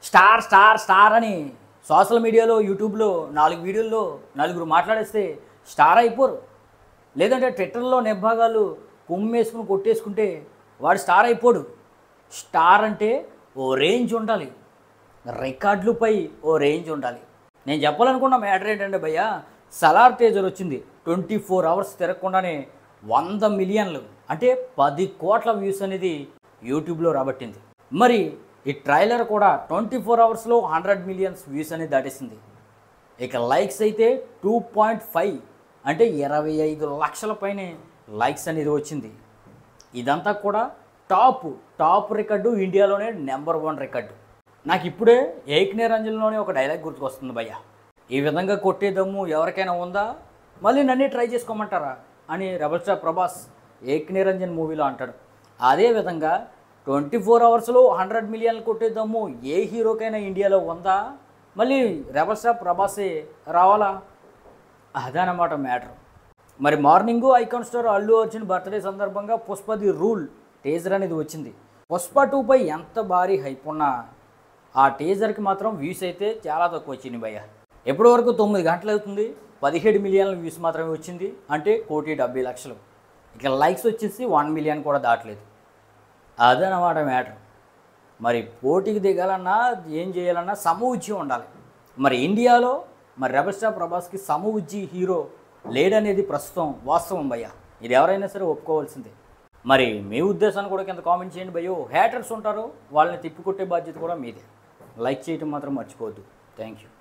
star star star అని social మీడియాలో యూట్యూబ్లో నాలుగు వీడియోల్లో నలుగురు మాట్లాడేస్తే స్టార్ అయిపోరు లేదంటే ట్విట్టర్లో నెబ్బాగాలు కొమ్మేసుకుని కొట్టేసుకుంటే వాడు స్టార్ అయిపోడు స్టార్ అంటే ఓ రేంజ్ ఉండాలి రికార్డులపై ఓ రేంజ్ ఉండాలి నేను చెప్పాలనుకున్న మ్యాటర్ ఏంటంటే భయ్య సలార్ టేజర్ వచ్చింది ట్వంటీ ఫోర్ అవర్స్ తిరగకుండానే వంద మిలియన్లు అంటే పది కోట్ల వ్యూస్ అనేది యూట్యూబ్లో రాబట్టింది మరి ఈ ట్రైలర్ కూడా ట్వంటీ ఫోర్ అవర్స్లో హండ్రెడ్ మిలియన్స్ వ్యూస్ అనేది దాటేసింది ఇక లైక్స్ అయితే టూ పాయింట్ ఫైవ్ అంటే ఇరవై ఐదు లక్షల పైనే లైక్స్ అనేది వచ్చింది ఇదంతా కూడా టాప్ టాప్ రికార్డు ఇండియాలోనే నెంబర్ వన్ రికార్డు నాకు ఇప్పుడే ఏక్ నిరంజన్లోనే ఒక డైలాగ్ గుర్తుకొస్తుంది భయ్య ఈ విధంగా కొట్టే దమ్ము ఎవరికైనా ఉందా మళ్ళీ నన్నే ట్రై చేసుకోమంటారా అని రెబల్ స్టార్ ప్రభాస్ ఏక్ నిరంజన్ మూవీలో అంటాడు అదే విధంగా ట్వంటీ ఫోర్ అవర్స్లో హండ్రెడ్ మిలియన్లు కొట్టే దమ్ము ఏ హీరోకైనా ఇండియాలో ఉందా మళ్ళీ రెబల్ స్టార్ ప్రభాసే రావాలా అదనమాట మ్యాటర్ మరి morning icon star Allu Arjun birthday సందర్భంగా పుష్పది రూల్ టేజర్ అనేది వచ్చింది పుష్ప టూపై ఎంత భారీ హైప్ ఉన్నా ఆ టేజర్కి మాత్రం వ్యూస్ అయితే చాలా తక్కువ వచ్చింది భయ్య ఎప్పటి వరకు తొమ్మిది గంటలు అవుతుంది పదిహేడు మిలియన్ల వ్యూస్ మాత్రమే వచ్చింది అంటే కోటి డెబ్బై లక్షలు ఇక లైక్స్ వచ్చేసి వన్ మిలియన్ కూడా దాటలేదు అదనమాట మ్యాటర్ మరి పోటీకి దిగాలన్నా ఏం చేయాలన్నా సమవుజ్జి ఉండాలి మరి ఇండియాలో మరి రెబల్ స్టార్ ప్రభాస్కి సమవుజ్జి హీరో లేడనేది ప్రస్తుతం వాస్తవం భయ్య ఇది ఎవరైనా సరే ఒప్పుకోవాల్సిందే మరి మీ ఉద్దేశాన్ని కూడా కింద కామెంట్ చేయండి భయ్యో హ్యాటర్స్ ఉంటారు వాళ్ళని తిప్పికొట్టే బాధ్యత కూడా మీదే లైక్ చేయటం మాత్రం మర్చిపోవద్దు థ్యాంక్ యూ